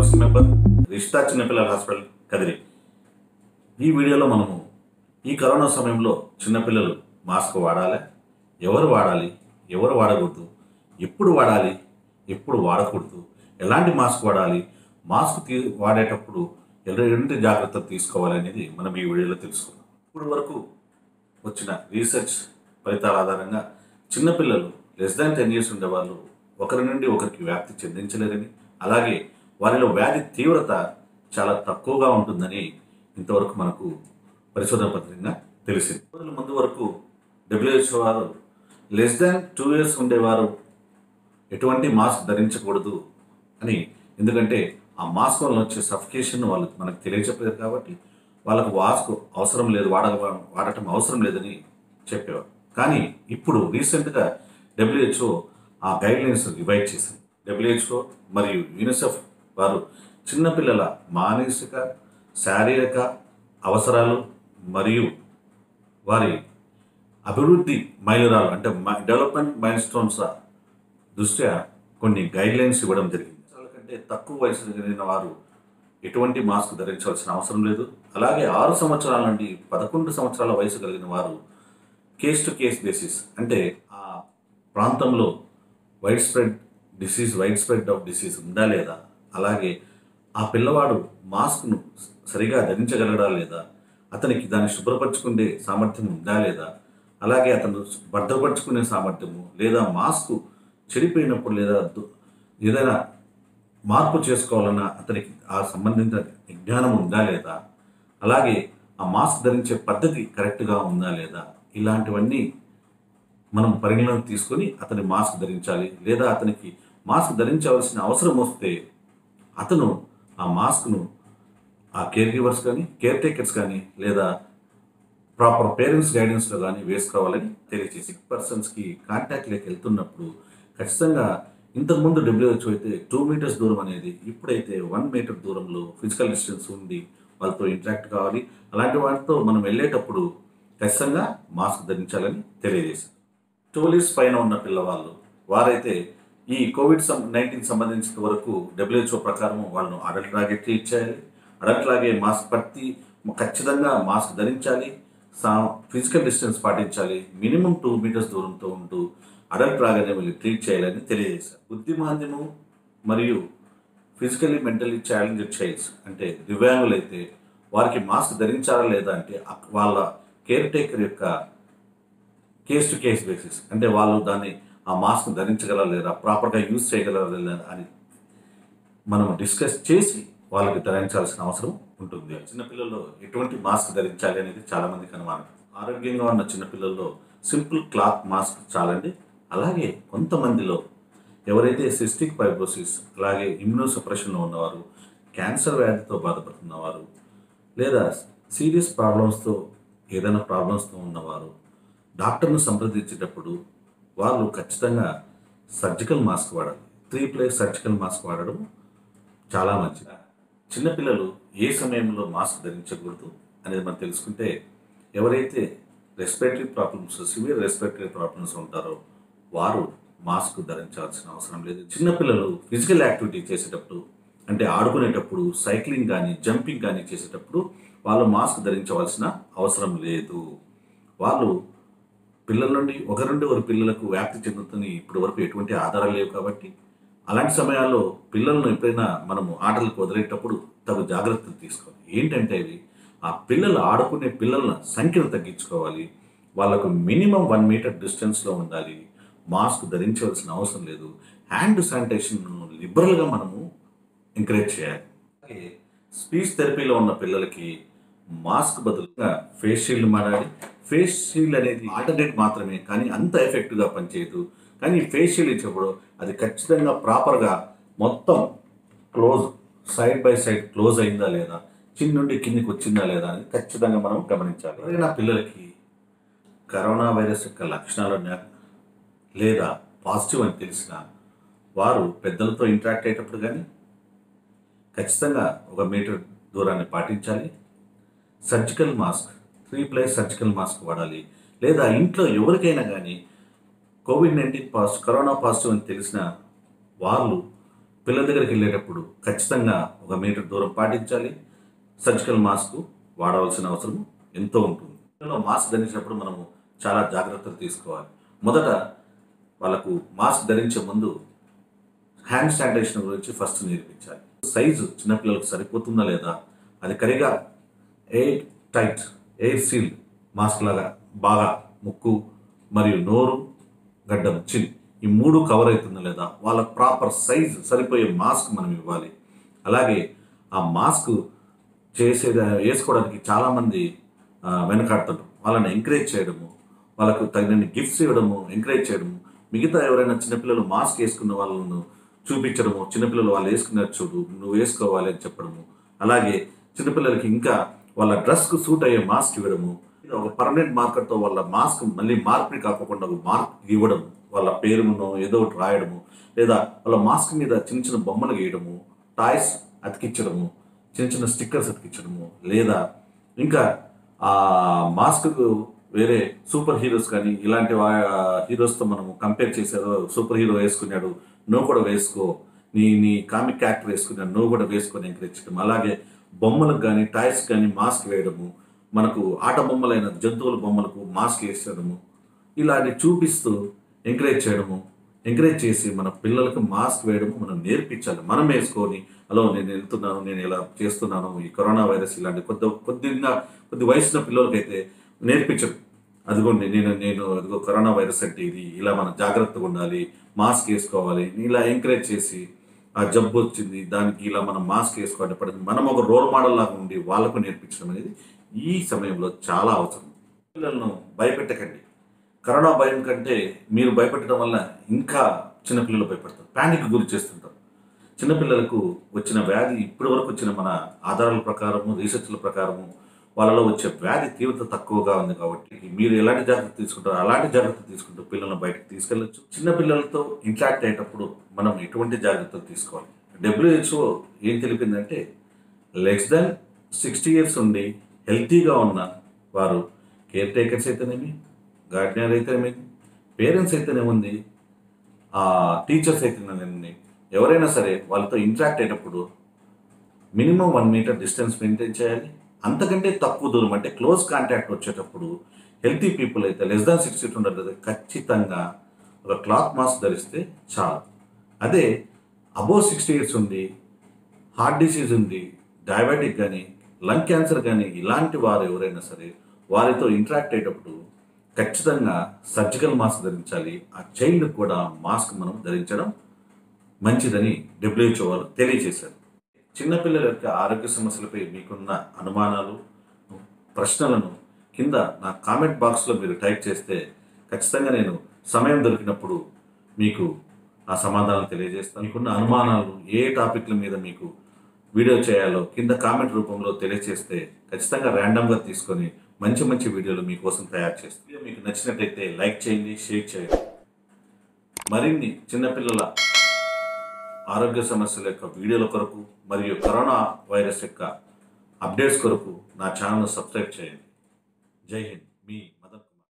council member రిష్తా చిన్నపిల్లల hospital Kadiri ఈ వీడియోలో మనము ఈ కరోనా సమయంలో చిన్నపిల్లలు మాస్క్ వాడాలి ఎవరు వాడాలి ఎవరు వాడకూడదు ఎప్పుడు వాడాలి ఎప్పుడు వాడకూడదు ఎలాంటి మాస్క్ వాడాలి మాస్క్ తీ వాడేటప్పుడు ఎలాంటి జాగ్రత్తలు తీసుకోవాలి అనేది మనం ఈ వీడియోలో తెలుసుకుందాం ఇప్పుడు వరకు వచ్చిన రీసెర్చ్ ఫలితాల ఆధారంగా చిన్నపిల్లలు లెస్ దాన్ టెన్ ఇయర్స్ ఉండే వాళ్ళు ఒకరి నుండి ఒకరికి వ్యాప్తి చెందించలేరని అలాగే వారిలో వ్యాధి తీవ్రత చాలా తక్కువగా ఉంటుందని ఇంతవరకు మనకు పరిశోధన పత్రంగా తెలిసింది రోజుల ముందు వరకు డబ్ల్యూహెచ్ఓ వారు లెస్ దాన్ టూ ఇయర్స్ ఉండేవారు ఎటువంటి మాస్క్ ధరించకూడదు అని ఎందుకంటే ఆ మాస్క్ వల్ల వచ్చే సఫికేషన్ వాళ్ళు మనకు తెలియచెప్పలేరు కాబట్టి వాళ్ళకు మాస్క్ అవసరం లేదు వాడ వాడటం అవసరం లేదని చెప్పేవారు కానీ ఇప్పుడు రీసెంట్గా డబ్ల్యూహెచ్ఓ ఆ గైడ్లైన్స్ రివైజ్ చేసింది డబ్ల్యూహెచ్ఓ మరియు యూనిసెఫ్ వారు చిన్నపిల్లల మానసిక శారీరక అవసరాలు మరియు వారి అభివృద్ధి మైలురాలు అంటే డెవలప్మెంట్ మైల్ స్టోన్స్ దృష్ట్యా కొన్ని గైడ్ లైన్స్ ఇవ్వడం జరిగింది కంటే తక్కువ వయసు కలిగిన వారు ఎటువంటి మాస్క్ ధరించవలసిన అవసరం లేదు అలాగే ఆరు సంవత్సరాల నుండి పదకొండు సంవత్సరాల వయసు కలిగిన వారు కేస్ టు కేస్ బేసిస్ అంటే ఆ ప్రాంతంలో wide spread disease wide spread of disease ఉందా లేదా అలాగే ఆ పిల్లవాడు మాస్క్ను సరిగా ధరించగలడా లేదా అతనికి దాన్ని శుభ్రపరచుకునే సామర్థ్యం ఉందా లేదా అలాగే అతను భద్రపరచుకునే సామర్థ్యము లేదా మాస్క్ చెడిపోయినప్పుడు లేదా దు- ఏదైనా మార్పు చేసుకోవాలన్నా అతనికి ఆ సంబంధిత విజ్ఞానం ఉందా లేదా అలాగే ఆ మాస్క్ ధరించే పద్ధతి కరెక్ట్గా ఉందా లేదా ఇలాంటివన్నీ మనం పరిగణలోకి తీసుకొని అతని మాస్క్ ధరించాలి లేదా అతనికి మాస్క్ ధరించవలసిన అవసరం వస్తే అతను ఆ మాస్క్ను ఆ కేర్ గివర్స్ కానీ కేర్ టేకర్స్ కానీ లేదా ప్రాపర్ పేరెంట్స్ గైడెన్స్లో కానీ వేసుకోవాలని తెలియజేసి సిక్ పర్సన్స్కి కాంటాక్ట్లోకి వెళ్తున్నప్పుడు ఖచ్చితంగా ఇంతకుముందు డబ్ల్యూహెచ్ఓ అయితే టూ మీటర్స్ దూరం అనేది ఇప్పుడైతే వన్ మీటర్ దూరంలో ఫిజికల్ డిస్టెన్స్ ఉండి వాళ్ళతో ఇంటరాక్ట్ కావాలి అలాంటి వాటితో మనం వెళ్ళేటప్పుడు ఖచ్చితంగా మాస్క్ ధరించాలని తెలియజేశారు టోలీస్ పైన ఉన్న పిల్లవాళ్ళు వారైతే ఈ కోవిడ్ సం నైన్టీన్ సంబంధించిన వరకు డబ్ల్యూహెచ్ఓ ప్రకారం వాళ్ళను అడల్ట్ లాగే ట్రీట్ చేయాలి అడల్ట్ లాగే మాస్క్ పట్టి ఖచ్చితంగా మాస్క్ ధరించాలి సా ఫిజికల్ డిస్టెన్స్ పాటించాలి మినిమం టూ మీటర్స్ దూరంతో ఉంటూ అడల్ట్ లాగానే వీళ్ళు ట్రీట్ చేయాలని తెలియజేశారు బుద్ధిమాంద్యము మరియు ఫిజికలీ మెంటలీ ఛాలెంజ్డ్ చైల్డ్స్ అంటే దివ్యాంగులైతే వారికి మాస్క్ ధరించాలా లేదా అంటే అక్- వాళ్ళ కేర్ టేకర్ యొక్క కేస్ టు కేస్ బేసిస్ అంటే వాళ్ళు దాన్ని ఆ మాస్క్ ధరించగలరా లేదా ప్రాపర్గా యూజ్ చేయగలరా లేదా అని మనం డిస్కస్ చేసి వాళ్ళకి ధరించాల్సిన అవసరం ఉంటుంది చిన్నపిల్లల్లో ఎటువంటి మాస్క్ ధరించాలి అనేది చాలా మందికి అనుమానం ఆరోగ్యంగా ఉన్న చిన్నపిల్లల్లో సింపుల్ క్లాత్ మాస్క్ చాలండి అలాగే కొంతమందిలో ఎవరైతే సిస్టిక్ ఫైబ్రోసిస్ అలాగే ఇమ్యూనో సప్రెషన్లో ఉన్నవారు క్యాన్సర్ వ్యాధితో బాధపడుతున్నవారు లేదా సీరియస్ ప్రాబ్లమ్స్తో ఏదైనా ప్రాబ్లమ్స్తో ఉన్నవారు డాక్టర్ను సంప్రదించేటప్పుడు వాళ్ళు ఖచ్చితంగా సర్జికల్ మాస్క్ వాడాలి త్రీ ప్లేస్ సర్జికల్ మాస్క్ వాడడం చాలా మంచిది చిన్నపిల్లలు ఏ సమయంలో మాస్క్ ధరించకూడదు అనేది మనం తెలుసుకుంటే ఎవరైతే respiratory problems severe respiratory problems ఉంటారో వారు మాస్క్ ధరించాల్సిన అవసరం లేదు చిన్నపిల్లలు ఫిజికల్ యాక్టివిటీ చేసేటప్పుడు అంటే ఆడుకునేటప్పుడు సైక్లింగ్ కానీ జంపింగ్ కానీ చేసేటప్పుడు వాళ్ళు మాస్క్ ధరించవలసిన అవసరం లేదు వాళ్ళు పిల్లల నుండి ఒకరి నుండి ఒక పిల్లలకు వ్యాప్తి చెందుతుంది ఇప్పటి వరకు ఎటువంటి ఆధారాలు లేవు కాబట్టి అలాంటి సమయాల్లో పిల్లలను ఎప్పుడైనా మనము ఆటలకు వదిలేటప్పుడు తగు జాగ్రత్తలు తీసుకోవాలి ఏంటంటే అవి ఆ పిల్లలు ఆడుకునే పిల్లల సంఖ్యను తగ్గించుకోవాలి వాళ్ళకు మినిమం వన్ మీటర్ డిస్టెన్స్లో ఉండాలి మాస్క్ ధరించవలసిన అవసరం లేదు హ్యాండ్ శానిటేషన్ లిబరల్గా మనము ఎంకరేజ్ చేయాలి అలాగే స్పీచ్ థెరపీలో ఉన్న పిల్లలకి మాస్క్ బదులుగా ఫేస్ షీల్డ్ మాడాలి ఫేస్ షీల్డ్ అనేది ఆల్టర్నేట్ మాత్రమే కానీ అంత ఎఫెక్టివ్గా పనిచేయదు కానీ ఫేస్ షీల్డ్ ఇచ్చినప్పుడు అది ఖచ్చితంగా ప్రాపర్గా మొత్తం close side by side close అయిందా లేదా చిన్న నుండి కిందికి వచ్చిందా లేదా అనేది ఖచ్చితంగా మనం గమనించాలి ఎవరైనా పిల్లలకి కరోనా వైరస్ యొక్క లక్షణాలు ఉన్నా లేదా పాజిటివ్ అని తెలిసిన వారు పెద్దలతో ఇంటరాక్ట్ అయ్యేటప్పుడు కానీ ఖచ్చితంగా ఒక మీటర్ దూరాన్ని పాటించాలి surgical mask three ply surgical mask వాడాలి లేదా ఇంట్లో ఎవరికైనా కానీ covid nineteen positive corona positive అని తెలిసిన వాళ్ళు పిల్లల దగ్గరికి వెళ్ళేటప్పుడు ఖచ్చితంగా ఒక మీటర్ దూరం పాటించాలి సర్జికల్ మాస్క్ వాడవలసిన అవసరం ఎంతో ఉంటుంది పిల్లలు మాస్క్ ధరించినప్పుడు మనము చాలా జాగ్రత్తలు తీసుకోవాలి మొదట వాళ్ళకు మాస్క్ ధరించే ముందు హ్యాండ్ శానిటైజేషన్ గురించి ఫస్ట్ నేర్పించాలి సైజు చిన్నపిల్లలకు సరిపోతుందా లేదా అది కరిగా air tight air seal mask లాగా బాగా ముక్కు మరియు నోరు గడ్డం చిన్ ఈ మూడు కవర్ అవుతుందా లేదా వాళ్ళ ప్రాపర్ సైజ్ సరిపోయే మాస్క్ మనం ఇవ్వాలి అలాగే ఆ మాస్క్ చేసేది వేసుకోవడానికి చాలామంది ఆ, వెనకాడుతుంటారు వాళ్ళని ఎంకరేజ్ చేయడము వాళ్ళకు తగినన్ని గిఫ్ట్స్ ఇవ్వడము ఎంకరేజ్ చేయడము మిగతా ఎవరైనా చిన్నపిల్లలు మాస్క్ వేసుకున్న వాళ్ళను చూపించడము చిన్నపిల్లలు వాళ్ళు వేసుకున్నారు చూడు నువ్వు వేసుకోవాలి అని చెప్పడము అలాగే చిన్నపిల్లలకి ఇంకా వాళ్ళ డ్రెస్కు సూట్ అయ్యే మాస్క్ ఇవ్వడము ఇది ఒక పర్మనెంట్ మార్కర్తో వాళ్ళ మాస్క్ మళ్ళీ మార్పిడి కాకుండా ఒక మార్క్ ఇవ్వడం వాళ్ళ పేరును ఏదో ఒకటి రాయడము లేదా వాళ్ళ మాస్క్ మీద చిన్న చిన్న బొమ్మలు గీయడము టాయ్స్ అతికించడము చిన్న చిన్న స్టిక్కర్స్ అతికించడము లేదా ఇంకా ఆ మాస్క్కు వేరే సూపర్ హీరోస్ కానీ ఇలాంటి వా- హీరోస్తో మనము కంపేర్ చేశారు సూపర్ హీరో వేసుకున్నాడు నువ్వు కూడా వేసుకో నీ నీ కామిక్ యాక్టర్ వేసుకున్నాడు నువ్వు కూడా వేసుకొని ఎంకరేజ్ చేయడం అలాగే బొమ్మలకు కానీ టాయ్స్ కానీ మాస్క్ వేయడము మనకు ఆట బొమ్మలైన జంతువుల బొమ్మలకు మాస్క్ వేసడము ఇలాంటి చూపిస్తూ ఎంకరేజ్ చేయడము ఎంకరేజ్ చేసి మన పిల్లలకు మాస్క్ వేయడము మనం నేర్పించాలి మనం వేసుకొని హలో నేను వెళ్తున్నాను నేను ఇలా చేస్తున్నాను ఈ కరోనా వైరస్ ఇలాంటి కొద్ది కొద్దిగా కొద్ది వయసున్న పిల్లలకైతే నేర్పించడం అదిగోండి నేను నేను అదిగో కరోనా వైరస్ అంటే ఇది ఇలా మనం జాగ్రత్తగా ఉండాలి మాస్క్ వేసుకోవాలి ఇలా ఎంకరేజ్ చేసి ఆ జబ్బు వచ్చింది దానికి ఇలా మనం మాస్క్ వేసుకోవాలి పడింది మనం ఒక రోల్ మోడల్ లాగా ఉండి వాళ్ళకు నేర్పించడం అనేది ఈ సమయంలో చాలా అవసరం పిల్లలను భయపెట్టకండి కరోనా భయం కంటే మీరు భయపెట్టడం వల్ల ఇంకా చిన్నపిల్లలు భయపడతారు ప్యానిక్ గురి చేస్తుంటారు చిన్నపిల్లలకు వచ్చిన వ్యాధి ఇప్పటి వరకు వచ్చిన మన ఆధారాల ప్రకారము రీసెర్చ్ల ప్రకారము వాళ్ళలో వచ్చే వ్యాధి తీవ్రత తక్కువగా ఉంది కాబట్టి మీరు ఎలాంటి జాగ్రత్త తీసుకుంటారో అలాంటి జాగ్రత్త తీసుకుంటూ పిల్లలను బయటకు తీసుకెళ్ళచ్చు చిన్న పిల్లలతో ఇంటరాక్ట్ అయ్యేటప్పుడు మనం ఎటువంటి జాగ్రత్తలు తీసుకోవాలి డబ్ల్యూహెచ్ఓ ఏం తెలిపిందంటే లెస్ దెన్ సిక్స్టీ ఇయర్స్ ఉండి హెల్తీగా ఉన్న వారు కేర్ టేకర్స్ అయితేనేమి గార్డియర్ అయితేనేమి పేరెంట్స్ అయితేనేముంది టీచర్స్ అయితేనేమి ఎవరైనా సరే వాళ్ళతో ఇంటరాక్ట్ అయ్యేటప్పుడు minimum one metre distance maintain చేయాలి అంతకంటే తక్కువ దూరం అంటే క్లోజ్ కాంటాక్ట్ వచ్చేటప్పుడు హెల్తీ పీపుల్ అయితే లెస్ దాన్ సిక్స్టీ ఉండదు ఖచ్చితంగా ఒక క్లాత్ మాస్క్ ధరిస్తే చాలు అదే అబోవ్ సిక్స్టీ ఇయర్స్ ఉండి హార్ట్ డిసీజ్ ఉంది డయాబెటిక్ కానీ లంగ్ క్యాన్సర్ కానీ ఇలాంటి వారు ఎవరైనా సరే వారితో ఇంటరాక్ట్ అయ్యేటప్పుడు ఖచ్చితంగా సర్జికల్ మాస్క్ ధరించాలి ఆ చైల్డ్ కూడా మాస్క్ మనం ధరించడం మంచిదని డబ్ల్యూహెచ్ఓ వారు తెలియజేశారు చిన్నపిల్లల యొక్క ఆరోగ్య సమస్యలపై మీకున్న అనుమానాలు ప్రశ్నలను కింద నా కామెంట్ బాక్స్లో మీరు టైప్ చేస్తే ఖచ్చితంగా నేను సమయం దొరికినప్పుడు మీకు ఆ సమాధానం తెలియజేస్తాను మీకున్న అనుమానాలు ఏ టాపిక్ల మీద మీకు వీడియో చేయాలో కింద కామెంట్ రూపంలో తెలియజేస్తే ఖచ్చితంగా ర్యాండమ్గా తీసుకొని మంచి మంచి వీడియోలు మీకోసం తయారు చేస్తాను వీడియో మీకు నచ్చినట్టయితే లైక్ చేయండి షేర్ చేయండి మరిన్ని చిన్నపిల్లల ఆరోగ్య సమస్యల యొక్క వీడియోల కొరకు మరియు కరోనా వైరస్ యొక్క అప్డేట్స్ కొరకు నా ఛానల్ సబ్స్క్రైబ్ చేయండి జై హింద్ మీ